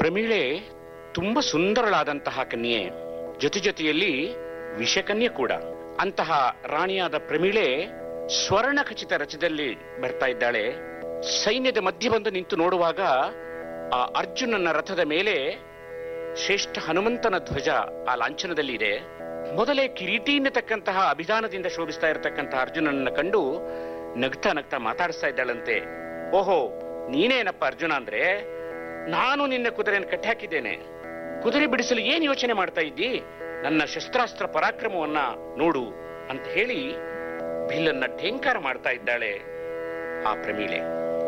ಪ್ರಮೀಳೆ ತುಂಬಾ ಸುಂದರಳಾದಂತಹ ಕನ್ಯೆ ಜೊತೆ ಜೊತೆಯಲ್ಲಿ ವಿಷಕನ್ಯೆ ಕೂಡ ಅಂತಹ ರಾಣಿಯಾದ ಪ್ರಮೀಳೆ ಸ್ವರ್ಣ ಖಚಿತ ರಚದಲ್ಲಿ ಬರ್ತಾ ಇದ್ದಾಳೆ ಸೈನ್ಯದ ಮಧ್ಯೆ ಬಂದು ನಿಂತು ನೋಡುವಾಗ ಆ ಅರ್ಜುನನ ರಥದ ಮೇಲೆ ಶ್ರೇಷ್ಠ ಹನುಮಂತನ ಧ್ವಜ ಆ ಲಾಂಛನದಲ್ಲಿ ಇದೆ ಮೊದಲೇ ಕಿರೀಟಿ ಎನ್ನತಕ್ಕಂತಹ ಅಭಿಧಾನದಿಂದ ಶೋಭಿಸ್ತಾ ಇರತಕ್ಕಂತಹ ಅರ್ಜುನನನ್ನ ಕಂಡು ನಗ್ತಾ ನಗ್ತಾ ಮಾತಾಡಿಸ್ತಾ ಇದ್ದಾಳಂತೆ ಓಹೋ ನೀನೇನಪ್ಪ ಅರ್ಜುನ ಅಂದ್ರೆ ನಾನು ನಿನ್ನ ಕುದುರೆಯನ್ನು ಕಟ್ಟಿ ಹಾಕಿದ್ದೇನೆ ಕುದುರೆ ಬಿಡಿಸಲು ಏನ್ ಯೋಚನೆ ಮಾಡ್ತಾ ಇದ್ದಿ ನನ್ನ ಶಸ್ತ್ರಾಸ್ತ್ರ ಪರಾಕ್ರಮವನ್ನ ನೋಡು ಅಂತ ಹೇಳಿ ಬಿಲ್ಲನ್ನ ಠೇಂಕಾರ ಮಾಡ್ತಾ ಇದ್ದಾಳೆ ಆ ಪ್ರಮೀಳೆ